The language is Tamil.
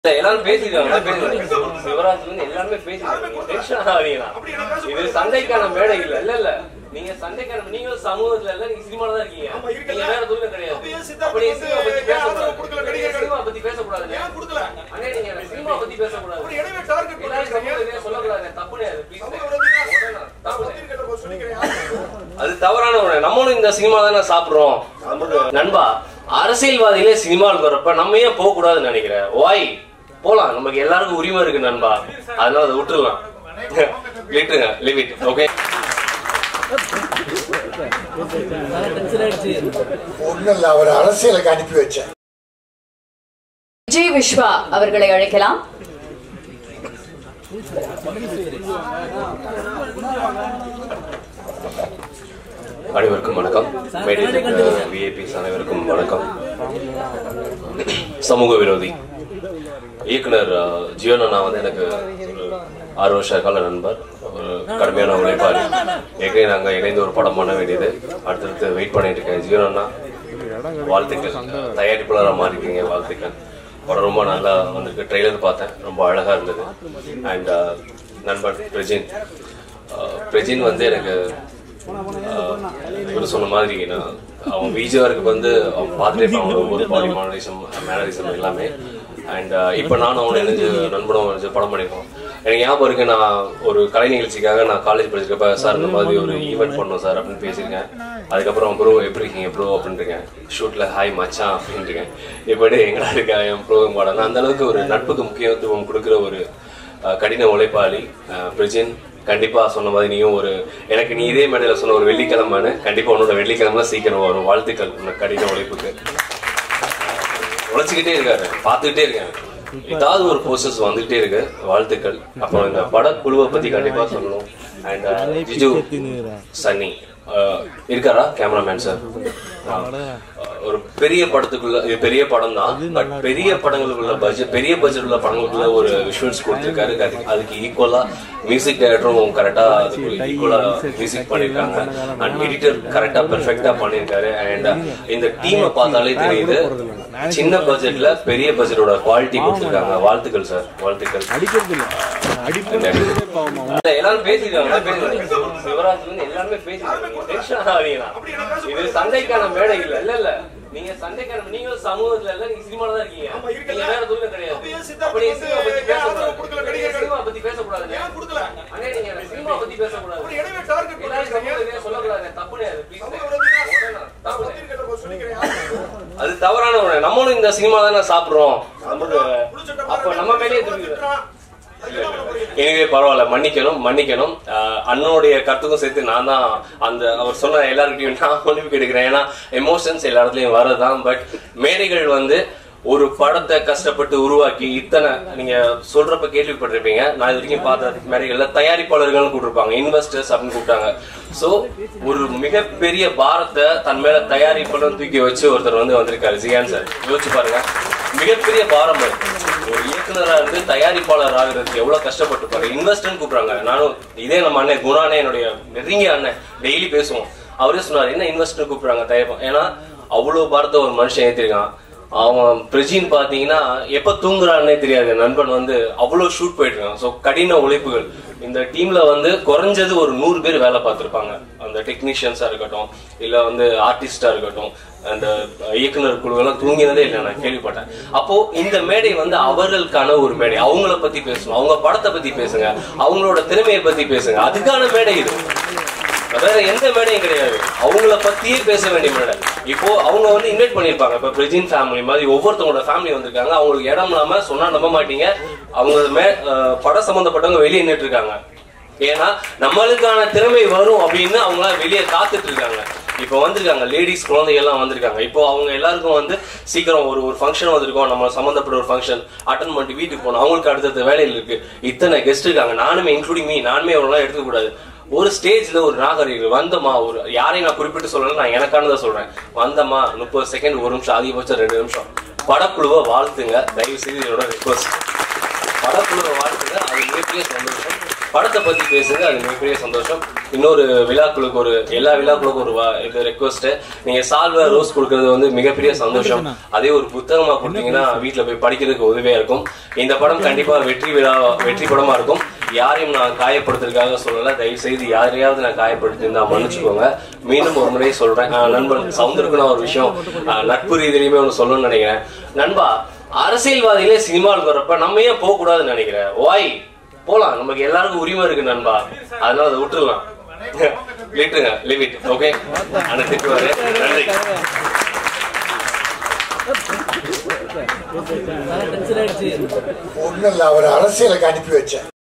இல்ல, எல்லாரும் பேசிடுவாங்க பேசுவாங்க சிவராஜ் வந்து எல்லாருமே பேசிடுவாங்க டென்ஷன் ஆகாதீங்களா இது சண்டைக்கான மேடை இல்ல இல்ல இல்ல நீங்க சண்டைக்கான நீங்க சமூகத்துல இல்ல நீங்க சினிமால தான் இருக்கீங்க ஆமா, இருக்கல. நீங்க வேற தொழில கிடையாது அப்ப ஏன் சித்தார்த் அப்படி வந்து சினிமா பத்தி ஏன் ஆதரவு கொடுக்கல பேசக்கூடாது நடிகர்கள்? சினிமா பத்தி பேசக்கூடாது ஏன் கொடுக்கல? அண்ணே நீங்க சினிமா பத்தி பேசக்கூடாது அப்புறம் எனவே டார்கெட் எல்லாரும் பண்றீங்க. சமூகத்திலே சொல்லக்கூடாது தப்பு கிடையாது please. சமூக விரோதிகளா? உடனே, நான் தப்பு பத்திரிக்கையில போய் சொல்லிக்கிறேன். அது தவறான ஒண்ணு நம்மளும் இந்த சினிமா தானே சாப்பிடுறோம் நண்பா அரசியல்வாதிகளே சினிமாவுக்கு வரப்ப நம்ம ஏன் போக கூடாதுன்னு நினைக்கிறேன் வாய் போலாம் நமக்கு எல்லாருக்கும் உரிமை இருக்கு நண்பா அதனால அதை விட்டுறலாம் விட்டுருங்க லிவ் இட் ஓகே ஒண்ணும் இல்ல அவர் அரசியலுக்கு அனுப்பி வச்சேன் விஜய் விஸ்வா அவர்களை அழைக்கலாம் அனைவருக்கும் வணக்கம் மேடையில் விஐபிஸ் அனைவருக்கும் வணக்கம் சமூக விரோதி இயக்குனர் அஹ், ஜியோன் அண்ணா வந்து எனக்கு ஒரு ஆறு வருஷ கால நண்பர் ஒரு கடுமையான உழைப்பாளி ஏற்கனவே நாங்கள் இணைந்து ஒரு படம் பண்ண வேண்டியது அடுத்தடுத்து வெயிட் பண்ணிட்டு இருக்கேன் ஜியோன் அண்ணா வாழ்த்துக்கள் தயாரிப்பாளராக மாறிருக்கீங்க வாழ்த்துக்கள் படம் ரொம்ப நல்லா வந்திருக்கு ட்ரெய்லர் பார்த்தேன் ரொம்ப அழகா இருந்தது அண்ட் நண்பன் பிரஜின் அஹ், பிரஜின் வந்து எனக்கு இவர் சொன்ன மாதிரி நான் அவன் விஜயாருக்கு வந்து அவன் பார்த்துட்டே இருப்பான் ஒரு பாடி மாடலிசம் மேனரிசம் எல்லாமே அண்ட் இப்போ நானும் அவனை இணைஞ்சு நண்பனும் இணைஞ்சு படம் பண்ணியிருக்கோம் எனக்கு ஞாபகம் இருக்கு நான் ஒரு கலை நிகழ்ச்சிக்காக நான் காலேஜ் படிச்சிருக்கப்ப சார் இந்த மாதிரி ஒரு ஈவெண்ட் பண்ணோம் சார் அப்படின்னு பேசியிருக்கேன் அதுக்கப்புறம் ப்ரோ எப்படி இருக்கீங்க ப்ரோ அப்படின்ட்டுருக்கேன் ஷூட்ல ஹாய் மச்சான் அப்படின்ட்டுருக்கேன் இப்படி எங்கடா இருக்கா என் ப்ரோ பாடம் அந்த அளவுக்கு ஒரு நட்புக்கு முக்கியத்துவம் கொடுக்குற ஒரு அஹ், கடின உழைப்பாளி அஹ், பிரஜின் கண்டிப்பா சொன்ன மாதிரி நீயும் ஒரு எனக்கு நீ இதே மேடையில சொன்ன ஒரு வெள்ளிக்கிழமைன்னு கண்டிப்பா உன்னோட வெள்ளிக்கிழமை சீக்கிரம் வரும் வாழ்த்துக்கள் உனக்கு கடின உழைப்புக்கு உழைச்சிக்கிட்டே இருக்காரு பார்த்துக்கிட்டே இருக்கேன் ஏதாவது ஒரு போஸ்டர்ஸ் வந்துகிட்டே இருக்கு வாழ்த்துக்கள் அப்புறம் இந்த படக்குழுவை பத்தி கண்டிப்பா சொல்லணும் அண்ட் ஜிஜு சன்னி அஹ், இருக்காரா கேமராமேன் சார் ஒரு பெரிய படத்துக்குள்ள இது பெரிய படம் தான் பட் பெரிய படங்களுக்குள்ள பட்ஜெட் பெரிய பட்ஜெட் உள்ள படங்களுக்குள்ள ஒரு விஷுவல்ஸ் கொடுத்துருக்காரு அதுக்கு அதுக்கு ஈக்குவலா மியூசிக் டைரக்டரும் கரெக்டா அதுக்கு ஈக்குவலா மியூசிக் பண்ணிருக்காங்க அண்ட் எடிட்டர் கரெக்டா பெர்ஃபெக்டா பண்ணிருக்காரு அண்ட் இந்த டீமை பார்த்தாலே தெரியுது சின்ன பட்ஜெட்ல பெரிய பட்ஜெட்டோட குவாலிட்டி கொடுத்துருக்காங்க வாழ்த்துக்கள் சார் வாழ்த்துக்கள் இல்ல, எல்லாரும் பேசிடுவாங்க பேசுவாங்க சிவராஜ் வந்து எல்லாருமே பேசிடுவாங்க டென்ஷன் ஆகாதீங்களா இது சண்டைக்கான மேடை இல்ல இல்ல இல்ல நீங்க சண்டைக்கான நீங்க சமூகத்துல இல்ல நீங்க சினிமால தான் இருக்கீங்க ஆமா, இருக்கல. நீங்க வேற தொழில அப்ப கிடையாது ஏன் சித்தார்த் அப்படி வந்து சினிமா பத்தி ஏன் ஆதரவு கொடுக்கல பேசக்கூடாது நடிகர்கள்? சினிமா பத்தி பேசக்கூடாது ஏன் கொடுக்கல? அண்ணே நீங்க சினிமா பத்தி பேசக்கூடாது அப்புறம் எனவே டார்கெட் எல்லாரும் பண்றீங்க. சமூகத்திலே சொல்லக்கூடாது தப்பு கிடையாது please. சமூக விரோதிகளா? உடனே, நான் தப்பு கிடையாது. பத்திரிக்கையில போய் சொல்லிக்கிறேன். அது தவறான ஒண்ணு நம்மளும் இந்த சினிமா தானே சாப்பிடுறோம் நமக்கு புடிச்சிட்ட அப்ப மாதிரி நம்ம மேலேயே திட்டுறான். திரும்பி அது என்ன பண்ண போறீங்க? எனவே பரவாயில்ல மன்னிக்கணும் மன்னிக்கணும் ஆஹ் அண்ணனுடைய கருத்துக்கும் சேர்த்து நான் தான் அந்த அவர் சொன்ன எல்லாருக்கிட்டையும் நான் மன்னிப்பு எடுக்கிறேன் ஏன்னா எமோஷன்ஸ் எல்லா இடத்துலயும் வரதான் பட் மேடைகள் வந்து ஒரு படத்தை கஷ்டப்பட்டு உருவாக்கி இத்தனை நீங்க சொல்றப்ப கேள்விப்பட்டிருப்பீங்க நான் இது வரைக்கும் பார்த்த மேடைகள்ல தயாரிப்பாளர்கள் கூப்பிட்டுருப்பாங்க இன்வெஸ்டர்ஸ் அப்படின்னு கூப்பிட்டாங்க சோ ஒரு மிகப்பெரிய பாரத்தை தன் மேல தயாரிப்பாளர் தூக்கி வச்சு ஒருத்தர் வந்து வந்திருக்காரு ஜியான் சார் யோசிச்சு பாருங்க மிகப்பெரிய பாரம் அது ஒரு இயக்குனரா இருந்து தயாரிப்பாளர் ஆகுறதுக்கு எவ்வளவு கஷ்டப்பட்டு இன்வெஸ்டர்னு கூப்பிடுறாங்க நானும் இதே நம்ம அண்ணன் குணானே என்னுடைய நெருங்கிய அண்ணன் டெய்லி பேசுவோம் அவரே சொன்னார் என்ன இன்வெஸ்டர் கூப்பிடுறாங்க தயாரிப்பா ஏன்னா அவ்வளவு பாரத்தை ஒரு மனுஷன் ஏத்திருக்கான் அவன் பிரஜின் பாத்தீங்கன்னா எப்ப தூங்குறான்னே தெரியாது நண்பன் வந்து அவ்வளவு ஷூட் போயிட்டு இருக்கான் ஸோ கடின உழைப்புகள் இந்த டீம்ல வந்து குறைஞ்சது ஒரு நூறு பேர் வேலை பார்த்திருப்பாங்க அந்த டெக்னீஷியன்ஸா இருக்கட்டும் இல்ல வந்து ஆர்டிஸ்டா இருக்கட்டும் அந்த இயக்குனர் குழுவெல்லாம் தூங்கினதே இல்லை நான் கேள்விப்பட்டேன் அப்போ இந்த மேடை வந்து அவர்களுக்கான ஒரு மேடை அவங்கள பத்தி பேசணும் அவங்க படத்தை பத்தி பேசுங்க அவங்களோட திறமையை பத்தி பேசுங்க அதுக்கான மேடை இது வேற எந்த மேடையும் கிடையாது அவங்கள பத்தியே பேச வேண்டிய மேடை இப்போ அவங்க வந்து இன்வைட் பண்ணிருப்பாங்க இப்ப பிரஜின் ஃபேமிலி மாதிரி ஒவ்வொருத்தவங்களோட ஃபேமிலி வந்திருக்காங்க அவங்களுக்கு இடம் இல்லாம சொன்னா நம்ப மாட்டீங்க அவங்க மே அஹ் படம் சம்பந்தப்பட்டவங்க வெளியே நின்றுட்டு இருக்காங்க ஏன்னா நம்மளுக்கான திறமை வரும் அப்படின்னு அவங்க வெளியே காத்துட்டு இருக்காங்க இப்போ வந்திருக்காங்க லேடிஸ் குழந்தைங்க எல்லாம் வந்திருக்காங்க இப்போ அவங்க எல்லாருக்கும் வந்து சீக்கிரம் ஒரு ஒரு ஃபங்க்ஷன் வந்திருக்கோம் நம்ம சம்மந்தப்பட்ட ஒரு ஃபங்க்ஷன் அட்டன் பண்ணிட்டு வீட்டுக்கு போகணும் அவங்களுக்கு அடுத்தடுத்த வேலையில் இருக்கு இத்தனை கெஸ்ட் இருக்காங்க நானுமே இன்க்ளூடிங் மீ நானுமே அவ்வளோலாம் எடுத்துக்க கூடாது ஒரு ஸ்டேஜ்ல ஒரு நாகரிகம் வந்தமா ஒரு யாரையும் நான் குறிப்பிட்டு சொல்லல நான் எனக்கானதை சொல்றேன் வந்தமா முப்பது செகண்ட் ஒரு நிமிஷம் அதிகபட்சம் ரெண்டு நிமிஷம் படக்குழுவை வாழ்த்துங்க தயவு செய்து என்னோட ரிக்வஸ்ட் படக்குழுவை வாழ்த்துங்க அது மிகப்பெரிய சந்தோஷம் படத்தை பத்தி பேசுங்க அது மிகப்பெரிய சந்தோஷம் இன்னொரு விழாக்களுக்கு ஒரு எல்லா விழாக்களுக்கும் ஒரு வா- இது ரெக்வஸ்ட் நீங்க சால்வ ரோஸ் கொடுக்கறது வந்து மிகப்பெரிய சந்தோஷம் அதே ஒரு புத்தகமா கொடுத்தீங்கன்னா வீட்டுல போய் படிக்கிறதுக்கு உதவியா இருக்கும் இந்த படம் கண்டிப்பா வெற்றி விழா வெற்றி படமா இருக்கும் யாரையும் நான் காயப்படுத்துறதுக்காக சொல்லல தயவு செய்து யாரையாவது நான் காயப்படுத்திருந்தா மன்னிச்சுக்கோங்க மீண்டும் ஒரு முறை சொல்றேன் ஆஹ் நண்பன் சவுந்தருக்கு நான் ஒரு விஷயம் ஆஹ் நட்பு ரீதியிலுமே ஒன்று சொல்லணும்னு நினைக்கிறேன் நண்பா அரசியல்வாதிகளே சினிமாவுக்கு வரப்ப நம்ம ஏன் போக கூடாதுன்னு நினைக்கிறேன் வாய் போலாம் நமக்கு எல்லாருக்கும் உரிமை இருக்கு நண்பா அதனால அதை விட்டுடலாம் விட்டுருங்க லிவ் இட் ஓகே அண்ணன் திட்டுவாரு நன்றி ஒண்ணும் இல்ல அவர் அரசியலுக்கு அனுப்பி வச்சேன்